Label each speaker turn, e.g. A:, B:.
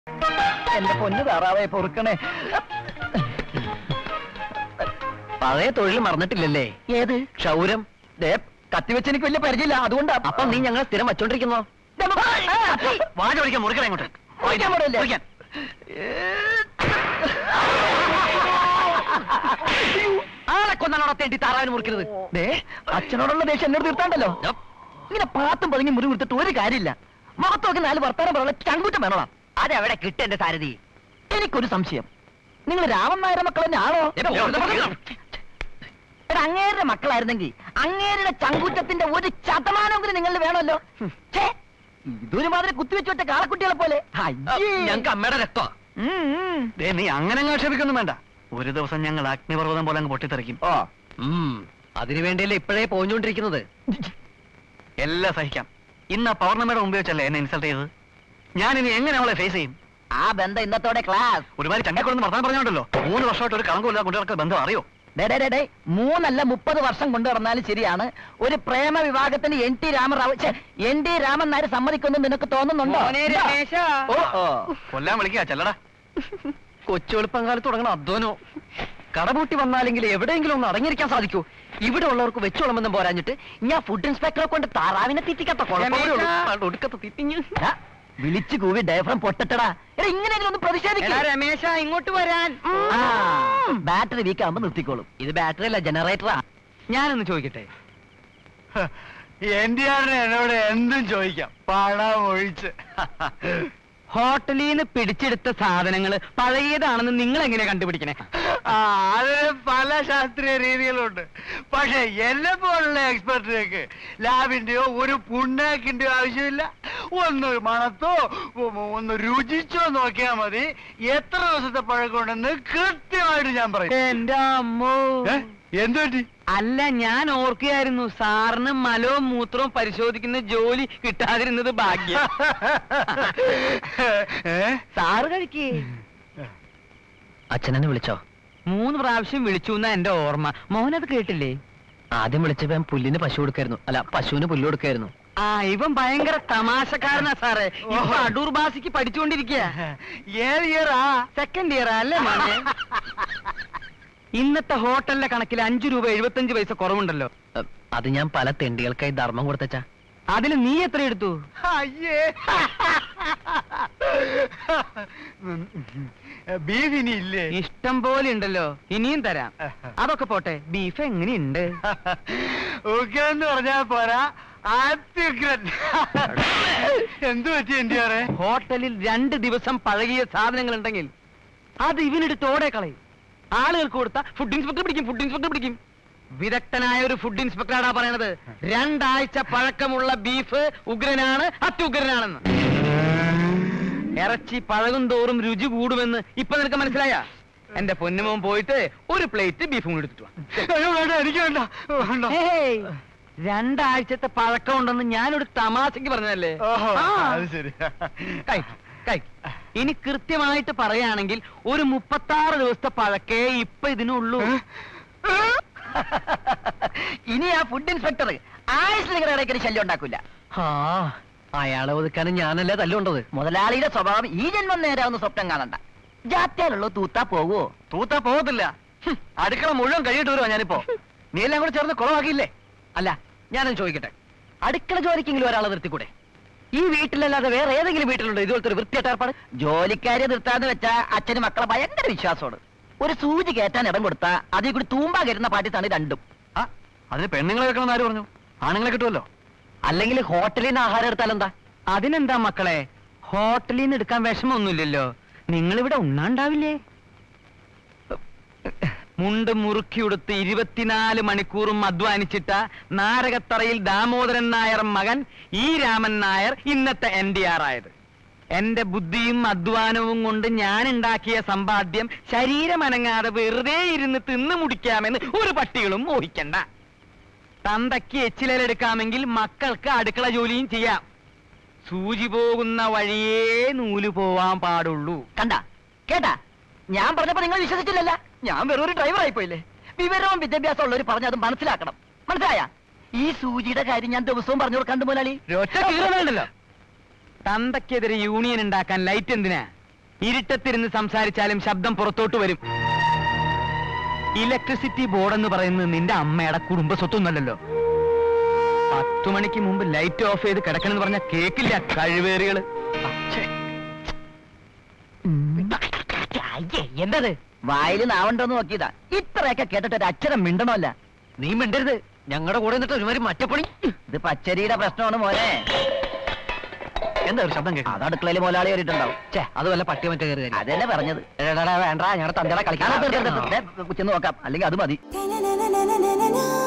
A: എന്റെ പൊന്നു താറാവേ പൊറുക്കണേ
B: പഴയ തൊഴിൽ മറന്നിട്ടില്ലല്ലേ
A: ഏത്
B: ക്ഷൗരം
A: ദേ കത്തിവെച്ച് എനിക്ക് വലിയ പരിചയമില്ല അതുകൊണ്ടാ
B: അപ്പൊ നീ ഞങ്ങൾ സ്ഥിരം വച്ചോണ്ടിരിക്കുന്നോ വാചോടിക്കാൻ മുറുക്കണം ഇങ്ങോട്ട്
A: മുറിക്കാൻ പാടില്ലേ?
B: മുറിക്കാൻ. ആളെ കൊന്നാണോ തേണ്ടി താറാവിന് മുറിക്കുന്നത്
A: ദേ അച്ഛനോടുള്ള ദേഷ്യം എന്നോട് തീർത്താണ്ടല്ലോ ഇങ്ങനെ പാത്തും പതുങ്ങി മുറി കൊടുത്തിട്ട് ഒരു കാര്യമില്ല മുഖത്തൊക്കെ നാല് വർത്താനം പറയാനുള്ള ചങ്കൂറ്റം വേണോളാം
B: അതെവിടെ കിട്ടും എന്റെ സാരഥി
A: എനിക്കൊരു സംശയം നിങ്ങൾ രാമൻ നായരുടെ മക്കൾ തന്നെയാണോ എടാ അങ്ങേരുടെ മക്കളായിരുന്നെങ്കിൽ അങ്ങേരുടെ ചങ്കൂറ്റത്തിന്റെ ഒരു ശതമാനമെങ്കിലും നിങ്ങളിൽ വേണമല്ലോ ഛേ, ഇതൊരു മാതിരി കുത്തിവെച്ച് വെച്ച കാളക്കുട്ടികളെ പോലെ അയ്യേ.
B: ഞങ്ങൾക്ക് അമ്മയുടെ രക്തോ
A: ഉം, ഉം.
C: ദേ നീ അങ്ങനെ അങ്ങ് ആക്ഷേപിക്കൊന്നും വേണ്ട ഒരു ദിവസം ഞങ്ങൾ അഗ്നിപർവ്വതം പോലെ അങ്ങ് പൊട്ടിത്തെറിക്കും
A: ഓ
B: അതിനു വേണ്ടിയല്ലേ ഇപ്പോഴേ പോഞ്ഞോണ്ടിരിക്കുന്നത്
C: എല്ലാം സഹിക്കാം ഇന്ന് ആ പൗർണമിയുടെ മുമ്പ് വെച്ചല്ലേ എന്നെ ഇൻസൾട്ട് ചെയ്തത് ഞാൻ ഇനി എങ്ങനെ അവളെ ഫേസ് ചെയ്യും
A: ആ ബന്ധം ഇന്നത്തോടെ ക്ലാസ്
C: ഒരുമാതിരി ചങ്കക്കൊണ്ടെന്ന് വർത്താൻ പറഞ്ഞോണ്ടല്ലോ മൂന്ന് വർഷമായിട്ട് ഒരു കളങ്കമില്ല കൊണ്ടു നടക്കുന്ന ബന്ധം അറിയോ
A: ഡേ ഡേ, ഡേ, ഡേ മൂന്നല്ല മുപ്പത് വർഷം കൊണ്ടു നടന്നാലും ശരിയാണ് ഒരു പ്രേമ വിവാഹത്തിന് എൻ ടി രാമറാവു ഛെ, എൻ ടി രാമൻ നായർ സമ്മതിക്കുന്നു നിനക്ക് തോന്നുന്നുണ്ടോ
B: മോനെ
A: ഉണ്ടോ?
B: രമേശ.
A: ഓ, ഓ.
C: കൊല്ലാൻ വിളിക്കുക ചെല്ലടാ
B: കൊച്ചുവെളുപ്പം കാലത്ത് തുടങ്ങണ അധ്വാനോ കടപൂട്ടി വന്നാലെങ്കിൽ എവിടെയെങ്കിലും ഒന്ന് അടങ്ങിയിരിക്കാൻ സാധിക്കൂ ഇവിടെ ഉള്ളവർക്ക് വെച്ചോളമെന്നും പോരാഞ്ഞിട്ട് ഞാൻ ഫുഡ് ഇൻസ്പെക്ടറെ കൊണ്ട് താറാവിനെ തീറ്റിക്കാത്ത കുഴപ്പമേ ഉള്ളൂ. ആളുടെ ഒടുക്കത്തെ തീറ്റിഞ്ഞ്
A: ഡാ, വിളിച്ചു കൂവി ഡയഫ്രം പൊട്ടട്ടടാ എടാ ഇങ്ങനെയെങ്കിലും ഒന്ന് പ്രതിഷേധിക്കും
B: രമേശ ഇങ്ങോട്ട് വരാൻ
A: ബാറ്ററി വീക്ക് ആകുമ്പോ നിർത്തിക്കോളും
B: ഇത് ബാറ്ററി അല്ല ജനറേറ്ററാ ഞാനൊന്ന് ചോദിക്കട്ടെ
C: എൻ ഡി ആറിന് എന്നോട് എന്തും ചോദിക്കാം പണം ഒഴിച്ച്
B: ഹോട്ടലിൽ നിന്ന് പിടിച്ചെടുത്ത സാധനങ്ങൾ പഴയതാണെന്ന് നിങ്ങൾ എങ്ങനെ കണ്ടുപിടിക്കണേ
C: ആ, അതിന് പല ശാസ്ത്രീയ രീതികളുണ്ട് പക്ഷെ എന്നെ പോലുള്ള എക്സ്പെർട്ടിലേക്ക് ലാബിന്റെയോ ഒരു പുണ്ണാക്കിന്റെയോ ആവശ്യമില്ല ഒന്ന് മണത്തോ ഉം, ഒന്ന് രുചിച്ചോ നോക്കിയാൽ മതി എത്ര ദിവസത്തെ പഴക്കമുണ്ടെന്ന് കൃത്യമായിട്ട് ഞാൻ പറയും
B: എന്റെ അമ്മോ
C: ഏ? എന്ത് പറ്റി
B: അല്ല ഞാൻ ഓർക്കുകയായിരുന്നു സാറിന് മലവും മൂത്രവും പരിശോധിക്കുന്ന ജോലി കിട്ടാതിരുന്നത് ഭാഗ്യം
C: ഏ?
B: സാറ് കഴിക്കേ അച്ഛനെന്നെ വിളിച്ചോ മൂന്ന് പ്രാവശ്യം വിളിച്ചു എന്നാ എന്റെ ഓർമ്മ മോനത് കേട്ടില്ലേ ആദ്യം വിളിച്ചപ്പോ ഞാൻ പുല്ലിന് പശു കൊടുക്കായിരുന്നു അല്ല പശുവിന് പുല്ല് കൊടുക്കായിരുന്നു ആ ഇവൻ ഭയങ്കര തമാശക്കാരനാ സാറേ ഇപ്പൊ അടൂർ ഭാഷയ്ക്ക് പഠിച്ചുകൊണ്ടിരിക്കുക
C: ഏത് ഇയറാ
B: സെക്കൻഡ് ഇയർ അല്ലേ മോനെ ഇന്നത്തെ ഹോട്ടലിലെ കണക്കിൽ അഞ്ചു രൂപ എഴുപത്തഞ്ച് പൈസ കുറവുണ്ടല്ലോ അത് ഞാൻ പല തെണ്ടികൾക്കായി ധർമ്മം കൊടുത്തച്ചാ അതിൽ നീ എത്ര എടുത്തു
C: അയ്യേ ബീഫ് ഇനി ഇല്ലേ
B: ഇഷ്ടം പോലെ ഉണ്ടല്ലോ ഇനിയും തരാം അതൊക്കെ പോട്ടെ ബീഫ് എങ്ങനെയുണ്ട്
C: ഓക്കെ എന്ന് പറഞ്ഞാ പോരാ അത്യുഗ്രൻ എന്തു പറ്റി എന്റെ ആറെ
B: ഹോട്ടലിൽ രണ്ട് ദിവസം പഴകിയ സാധനങ്ങൾ ഉണ്ടെങ്കിൽ അത് ഇവനെടുത്ത് ഓടെ കളയും ആളുകൾക്ക് കൊടുത്ത ഫുഡ് ഇൻസ്പെക്ടർ പിടിക്കും ഫുഡ് ഇൻസ്പെക്ടർ പിടിക്കും വിദഗ്ധനായ ഒരു ഫുഡ് ഇൻസ്പെക്ടറാണ് പറയണത് രണ്ടാഴ്ച പഴക്കമുള്ള ബീഫ് ഉഗ്രനാണ് അത്യുഗ്രനാണെന്ന് ഇറച്ചി പഴകും തോറും രുചി കൂടുമെന്ന് ഇപ്പൊ നിനക്ക് മനസ്സിലായ എന്റെ പൊന്നുമോൻ പോയിട്ട് ഒരു പ്ലേറ്റ് ബീഫും കൂടി എടുത്തിട്ട് വാ.
C: അയ്യോ വേണ്ട എനിക്ക് വേണ്ട വേണ്ട
B: ഹേയ്, രണ്ടാഴ്ചത്തെ പഴക്കം ഉണ്ടെന്ന് ഞാനൊരു തമാശക്ക് പറഞ്ഞതല്ലേ
C: ഓഹോ
B: ആ.
C: അത് ശരി
B: കഴിക്ക്, കഴിക്ക്. ഇനി കൃത്യമായിട്ട് പറയുകയാണെങ്കിൽ ഒരു മുപ്പത്താറ് ദിവസത്തെ പഴക്കേ ഇപ്പൊ ഇതിനുള്ളൂ
A: ഇനി ആ ഫുഡ് ഇൻസ്പെക്ടർ ആയുസ് നിങ്ങളുടെ ഇടയ്ക്ക് ശല്യം ഉണ്ടാക്കൂല
B: ആ അയാളെ ഒതുക്കാനും ഞാനല്ലേ തല്ലുണ്ടത്
A: മുതലാളിയുടെ സ്വഭാവം ഈ ജന്മം നേരാവുന്ന സ്വപ്നം കാണണ്ട ജാത്യാലുള്ളൂ തൂത്താ പോവോ
C: തൂത്താ പോകത്തില്ല ഹും, അടുക്കള മുഴുവൻ കഴിയിട്ട് വരുവാ ഞാനിപ്പോ നീ എല്ലാം കൂടെ ചേർന്ന് കുളമാക്കിയില്ലേ
B: അല്ല ഞാനൊന്ന് ചോദിക്കട്ടെ അടുക്കള ജോലിക്കെങ്കിലും ഒരാളെ നിർത്തിക്കൂടെ ഈ വീട്ടിലല്ലാതെ വേറെ ഏതെങ്കിലും വീട്ടിലുണ്ടോ ഇതുപോലത്തെ ഒരു വൃത്തിയായിട്ട് ഏർപ്പാട്
A: ജോലിക്കാരെ നിർത്താന്ന് വെച്ചാ അച്ഛന് മക്കളെ ഭയങ്കര വിശ്വാസമാണ് ഒരു സൂചി കയറ്റാൻ ഇടം കൊടുത്താ അതിൽ കൂടി തൂമ്പാ കയറ്റുന്ന പാട്ടിത്താണ് രണ്ടും
C: ആ അതിന് പെണ്ണുങ്ങളെ വെക്കണം ആര് പറഞ്ഞു ആണുങ്ങളെ കിട്ടുമല്ലോ
B: അല്ലെങ്കിൽ ഹോട്ടലിൽ നിന്ന് ആഹാരം എടുത്താൽ എന്താ അതിനെന്താ മക്കളെ ഹോട്ടലിൽ നിന്ന് എടുക്കാൻ വിഷമമൊന്നുമില്ലല്ലോ നിങ്ങൾ ഇവിടെ ഉണ്ണാണ്ടാവില്ലേ മുണ്ട് മുറുക്കിയുടുത്ത് ഇരുപത്തിനാല് മണിക്കൂറും അധ്വാനിച്ചിട്ട നാരകത്തറയിൽ ദാമോദരൻ നായർ മകൻ ഈ രാമൻ നായർ ഇന്നത്തെ എൻ ഡി ആർ ആയത് എന്റെ ബുദ്ധിയും അധ്വാനവും കൊണ്ട് ഞാൻ ഉണ്ടാക്കിയ സമ്പാദ്യം ശരീരമനങ്ങാതെ വെറുതെ ഇരുന്ന് തിന്നു മുടിക്കാമെന്ന് ഒരു പട്ടികളും മോഹിക്കണ്ട തന്തയ്ക്ക് എച്ചിലെടുക്കാമെങ്കിൽ മക്കൾക്ക് അടുക്കള ജോലിയും ചെയ്യാം സൂചി പോകുന്ന വഴിയേ നൂല് പോവാൻ പാടുള്ളൂ
A: കണ്ട കേട്ടാ ഞാൻ പറഞ്ഞപ്പോ നിങ്ങൾ വിശ്വസിച്ചില്ലല്ല ഞാൻ വെറും ഒരു ഡ്രൈവർ ആയിപ്പോയില്ലേ വിവരവും വിദ്യാഭ്യാസം ഉള്ളവർ പറഞ്ഞ് അത് മനസ്സിലാക്കണം മനസ്സിലായ ഈ സൂചിയുടെ കാര്യം ഞാൻ ദിവസവും പറഞ്ഞു കൊടുക്കാണ്ട് മുതലാളി
B: ഒറ്റ കീറുന്നുണ്ടല്ലോ തന്തയ്ക്കെതിരെ യൂണിയൻ ഉണ്ടാക്കാൻ ലൈറ്റ് എന്തിനാ ഇരുട്ടത്തിരുന്ന് സംസാരിച്ചാലും ശബ്ദം പുറത്തോട്ട് വരും ഇലക്ട്രിസിറ്റി ബോർഡ് എന്ന് പറയുന്നത് നിന്റെ അമ്മയുടെ കുടുംബ സ്വത്തൊന്നല്ലല്ലോ പത്തു മണിക്ക് മുമ്പ് ലൈറ്റ് ഓഫ് ചെയ്ത് കിടക്കണമെന്ന് പറഞ്ഞ കേക്കില്ല കഴിവേറികള്
A: അയ്യേ, എന്തത് വായിൽ നാവണ്ടോന്ന് നോക്കിയതാ ഇത്രയൊക്കെ കേട്ടിട്ട് ഒരു അക്ഷരം മിണ്ടണമല്ല
B: നീ മിണ്ടരുത് ഞങ്ങളുടെ കൂടെ നിന്നിട്ട് ഒരുമാതിരി മറ്റപ്പണി
A: ഇത് പച്ചരിയുടെ പ്രശ്നമാണ് മോനെ
B: എന്താ ഒരു ശബ്ദം കേൾക്കാം
A: അത് അടുക്കളയിൽ മുതലാളി കയറിയിട്ടുണ്ടാവും
B: ഛേ അത് വല്ല പട്ടി മറ്റേ കയറി
A: അതല്ലേ പറഞ്ഞത്
B: വേണ്ട ഞങ്ങളുടെ തന്തയുടെ കളിക്കാൻ
A: ചെന്ന് നോക്കാം അല്ലെങ്കിൽ അത് മതി
D: na na na na na na